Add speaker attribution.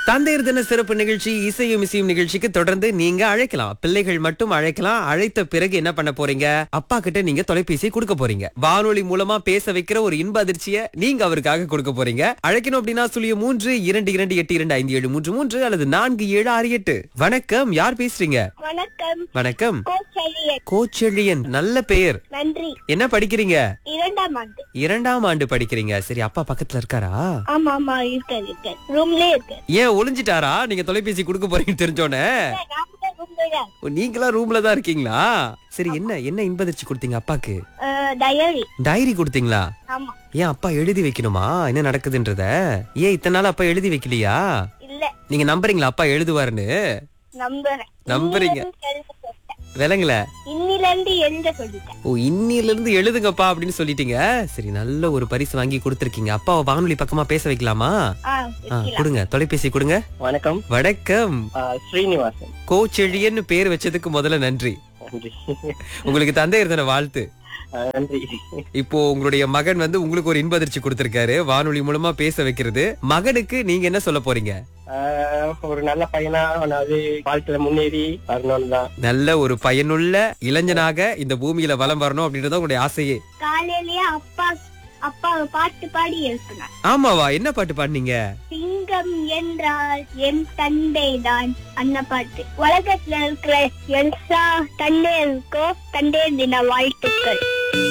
Speaker 1: தந்தையர் தின சிறப்பு நிகழ்ச்சி இசையும் இசையும் நிகழ்ச்சிக்கு தொடர்ந்து நீங்க அழைக்கலாம் பிள்ளைகள் மட்டும் அழைக்கலாம் அழைத்த பிறகு என்ன பண்ண போறீங்க அப்பா கிட்ட நீங்க தொலைபேசி கொடுக்க போறீங்க வானொலி மூலமா பேச வைக்கிற ஒரு இன்ப அதிர்ச்சியை நீங்க அவருக்காக கொடுக்க போறீங்க அழைக்கணும் அப்படின்னா சுழிய மூன்று இரண்டு இரண்டு எட்டு இரண்டு ஐந்து ஏழு மூன்று மூன்று அல்லது நான்கு ஏழு ஆறு எட்டு வணக்கம் யார் பேசுறீங்க
Speaker 2: வணக்கம்
Speaker 1: வணக்கம்
Speaker 2: கோச்செழியன்
Speaker 1: கோச்செழியன் நல்ல பெயர்
Speaker 2: நன்றி
Speaker 1: என்ன படிக்கிறீங்க
Speaker 2: இரண்டாம் ஆண்டு
Speaker 1: இரண்டாம் ஆண்டு படிக்கிறீங்க சரி அப்பா பக்கத்துல இருக்காரா
Speaker 2: ஆமா ஆமா இருக்காரு இருக்காரு ரூம்லயே இருக்காரு
Speaker 1: ஏன் ஒளிஞ்சிட்டாரா நீங்க தொலைபேசி கொடுக்க போறீங்கன்னு தெரிஞ்சோனே
Speaker 2: ரூம்ல தான்
Speaker 1: ஓ, நீங்களா ரூம்ல தான் இருக்கீங்களா சரி என்ன என்ன இன்பதிர்ச்சி கொடுத்தீங்க அப்பாக்கு
Speaker 2: டயரி
Speaker 1: டைரி கொடுத்தீங்களா
Speaker 2: ஆமா
Speaker 1: ஏன் அப்பா எழுதி வைக்கணுமா என்ன நடக்குதுன்றத ஏன் இத்தனை நாள் அப்பா எழுதி வைக்கலையா
Speaker 2: இல்ல
Speaker 1: நீங்க நம்புறீங்களா அப்பா எழுதுவாருன்னு
Speaker 2: நம்புறேன்
Speaker 1: நம்புறீங்க.
Speaker 2: இன்னிலிருந்து எழுத சொல்லிட்டேன்.
Speaker 1: விலங்குல
Speaker 2: இன்னில இருந்து எழுத சொல்லிட்டேன்
Speaker 1: ஓ இன்னில இருந்து எழுதுங்கப்பா அப்படின்னு சொல்லிட்டீங்க சரி நல்ல ஒரு பரிசு வாங்கி கொடுத்திருக்கீங்க அப்பாவை வானொலி பக்கமா பேச வைக்கலாமா
Speaker 2: ஆ
Speaker 1: ஆ,
Speaker 2: வைக்கலாம்.
Speaker 1: கொடுங்க தொலைபேசி கொடுங்க
Speaker 3: வணக்கம்
Speaker 1: வணக்கம்
Speaker 3: ஆ, ஸ்ரீனிவாசன்
Speaker 1: கோச்செழியன்னு பேர் வச்சதுக்கு முதல்ல நன்றி
Speaker 3: நன்றி
Speaker 1: உங்களுக்கு தந்தையர் தின வாழ்த்து
Speaker 3: ஆ, நன்றி
Speaker 1: இப்போ உங்களுடைய மகன் வந்து உங்களுக்கு ஒரு இன்பதிர்ச்சி கொடுத்திருக்காரு வானொலி மூலமா பேச வைக்கிறது மகனுக்கு நீங்க என்ன சொல்ல போறீங்க
Speaker 3: ஆ, ஒரு நல்ல பையனா அதாவது வாழ்க்கையில முன்னேறி வரணும்னு தான்
Speaker 1: நல்ல ஒரு பயனுள்ள இளைஞனாக இந்த பூமியில வலம் வரணும் அப்படின்றத உங்களுடைய ஆசையே
Speaker 2: காலையிலேயே அப்பா அப்பா பாட்டு பாடி எழுப்பினார்
Speaker 1: ஆமாவா என்ன பாட்டு பாடுனீங்க
Speaker 2: சிங்கம் என்றால் என் தந்தை தான் அந்த பாட்டு உலகத்துல இருக்கிற எல்லா தந்தையருக்கும் தந்தையர் தின வாழ்த்துக்கள்